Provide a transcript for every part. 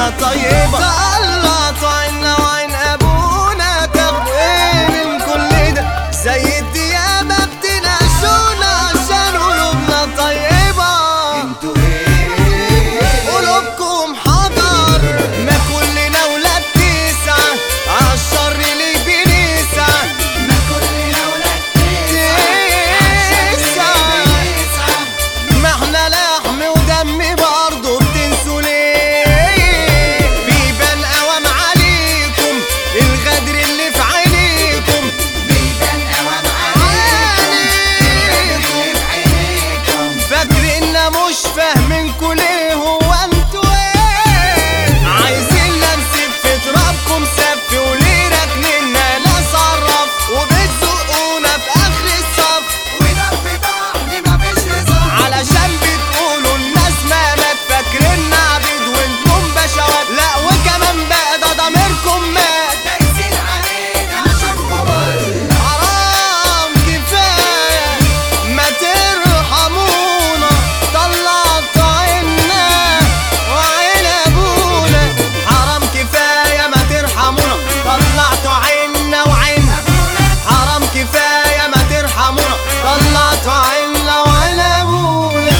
لبنى طيبة طلعتوا عنا وعين ابونا تاخدوا ايه من كل ده زي الديابة بتناقشونا عشان قلوبنا طيبة انتوا ايه قلوبكم حجر ما كلنا ولاد تسعة عالشر اللي بنسعى ما كلنا ولاد تسعة ما احنا لحم ودم برضه بتنسوا ليه بيبان قوام عليكم الغدر اللي في عينيكم بيبان قوام عليكم عينيكم فاكريننا مش فاهمينكوا ليه هو انتوا ايه عايزيننا نسيب في ترابكم سف وليه راكنيننا ناس عرف وبتزقونا في اخر الصف وضرب بعض مفيش هزار علشان بتقولوا الناس مالت فاكريننا عبيد وانتم بشوات لا وكمان بقى ده ضميركم مات دايسين علينا عشان كبار حرام كفاية ما ترحمونا طلعتوا عنا وعين ابونا حرام كفاية ما ترحمونا طلعتوا عنا وعين حرام كفاية ما ترحمونا طلعتوا عنا وعين ابونا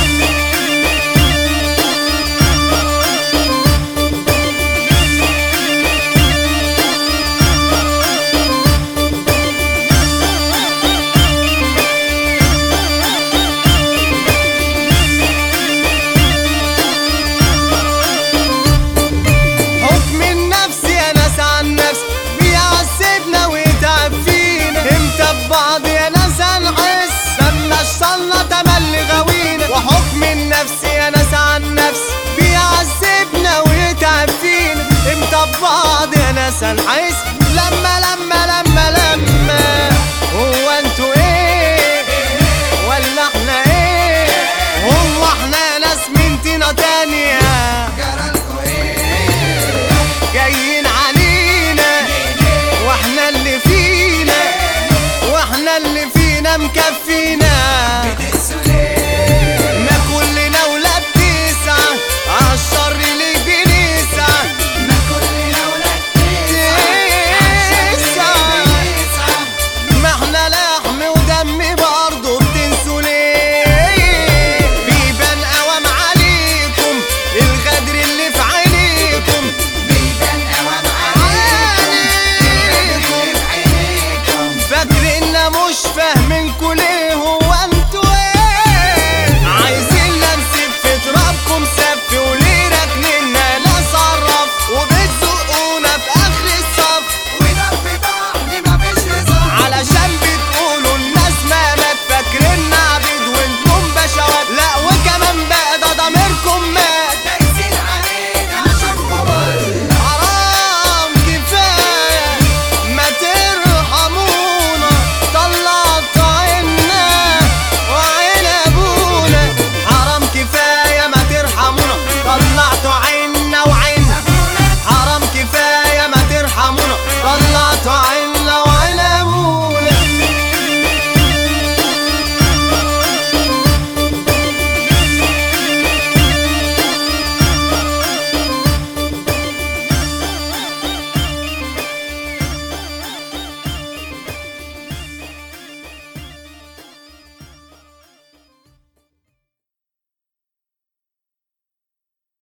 حكم النفس يا ناس عن نفس بيعذبنا ويتعب فينا امتى ببعض يا ناس هنحس لما اشتغلنا تملي غاوينا وحكم النفس يا ناس عن نفس بيعذبنا ويتعب فينا امتى ببعض يا ناس هنحس لما لما لما لما هو انتوا ايه ولا احنا ايه هو احنا ناس من طينة تانية جرى